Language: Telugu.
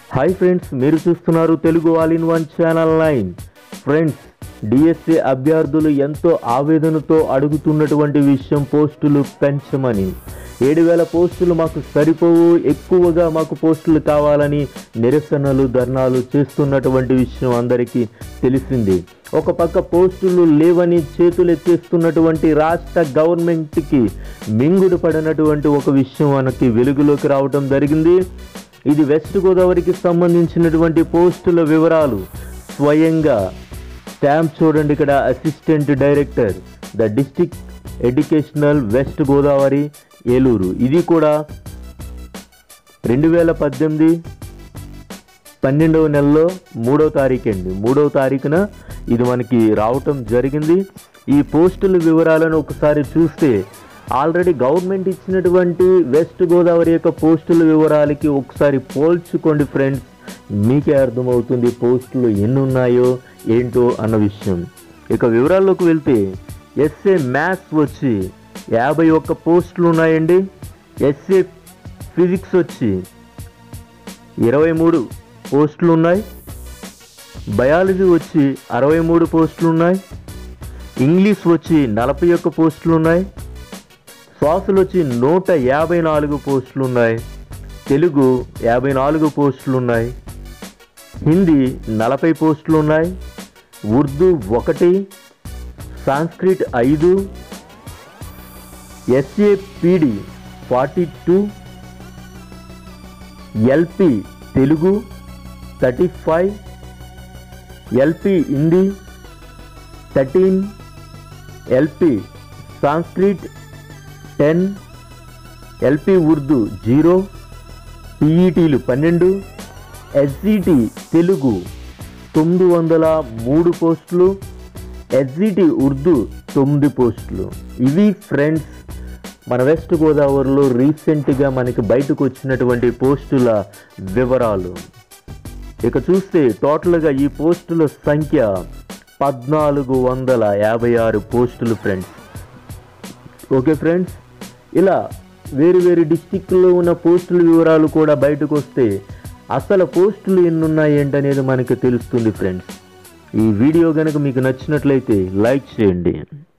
హాయ్ ఫ్రెండ్స్ మీరు చూస్తున్నారు Telugu all in one channel nine friends DSC అభ్యర్థులు ఎంతో ఆవేదనతో అడుగుతున్నటువంటి విషయం పోస్టులు పెంచమని ఏడు వేల పోస్టులు మాకు సరిపోవు ఎక్కువగా మాకు పోస్టులు కావాలని నిరసనలు ధర్నాలు చేస్తున్నటువంటి విషయం అందరికీ తెలిసింది ఒక పక్క పోస్టులు లేవని చేతులు ఎత్తేస్తున్నటువంటి రాష్ట్ర గవర్నమెంట్కి మింగుడు పడినటువంటి ఒక విషయం మనకి వెలుగులోకి రావడం జరిగింది ఇది వెస్ట్ గోదావరికి సంబంధించినటువంటి పోస్టుల వివరాలు స్వయంగా స్టాంప్ చూడండి ఇక్కడ assistant director the district educational west Godavari Eluru ఇది కూడా రెండు వేల పద్దెనిమిది పన్నెండవ నెలలో మూడవ తారీఖు అండి మూడవ తారీఖున ఇది మనకి రావటం జరిగింది ఈ పోస్టుల వివరాలను ఒకసారి చూస్తే ఆల్రెడీ గవర్నమెంట్ ఇచ్చినటువంటి వెస్ట్ గోదావరి యొక్క పోస్టుల వివరాలకి ఒకసారి పోల్చుకోండి ఫ్రెండ్స్ మీకే అర్థమవుతుంది పోస్టులు ఎన్ని ఉన్నాయో ఏంటో అన్న విషయం ఇక వివరాల్లోకి వెళ్తే ఎస్ఏ మ్యాథ్స్ వచ్చి యాభై ఒక్క పోస్టులు ఉన్నాయండి ఎస్ఏ ఫిజిక్స్ వచ్చి ఇరవై మూడు పోస్టులు ఉన్నాయి బయాలజీ వచ్చి అరవై మూడు పోస్టులు ఉన్నాయి ఇంగ్లీష్ వచ్చి నలభై ఒక్క పోస్టులు ఉన్నాయి శ్వాసలు వచ్చి నూట యాభై నాలుగు పోస్టులు ఉన్నాయి తెలుగు యాభై నాలుగు పోస్టులు ఉన్నాయి హిందీ నలభై పోస్టులు ఉన్నాయి ఉర్దూ ఒకటి సాంస్క్రిట్ ఐదు SAPD forty two LP Telugu thirty five LP Hindi thirteen LP Sanskrit ten LP Urdu zero పీఈటీలు పన్నెండు ఎస్జిటి తెలుగు తొమ్మిది వందల మూడు పోస్టులు ఎస్జిటి ఉర్దూ తొమ్మిది పోస్టులు ఇవి ఫ్రెండ్స్ మన వెస్ట్ గోదావరిలో రీసెంట్గా మనకి బయటకు వచ్చినటువంటి పోస్టుల వివరాలు ఇక చూస్తే టోటల్గా ఈ పోస్టుల సంఖ్య పద్నాలుగు వందల యాభై ఆరు పోస్టులు ఫ్రెండ్స్ ఓకే ఫ్రెండ్స్ ఇలా వేరు వేరు డిస్టిక్లో ఉన్న పోస్టుల వివరాలు కూడా బయటకు వస్తే అసలు పోస్టులు ఎన్ని ఉన్నాయి ఏంటనేది మనకి తెలుస్తుంది ఫ్రెండ్స్ ఈ వీడియో కనుక మీకు నచ్చినట్లయితే లైక్ చేయండి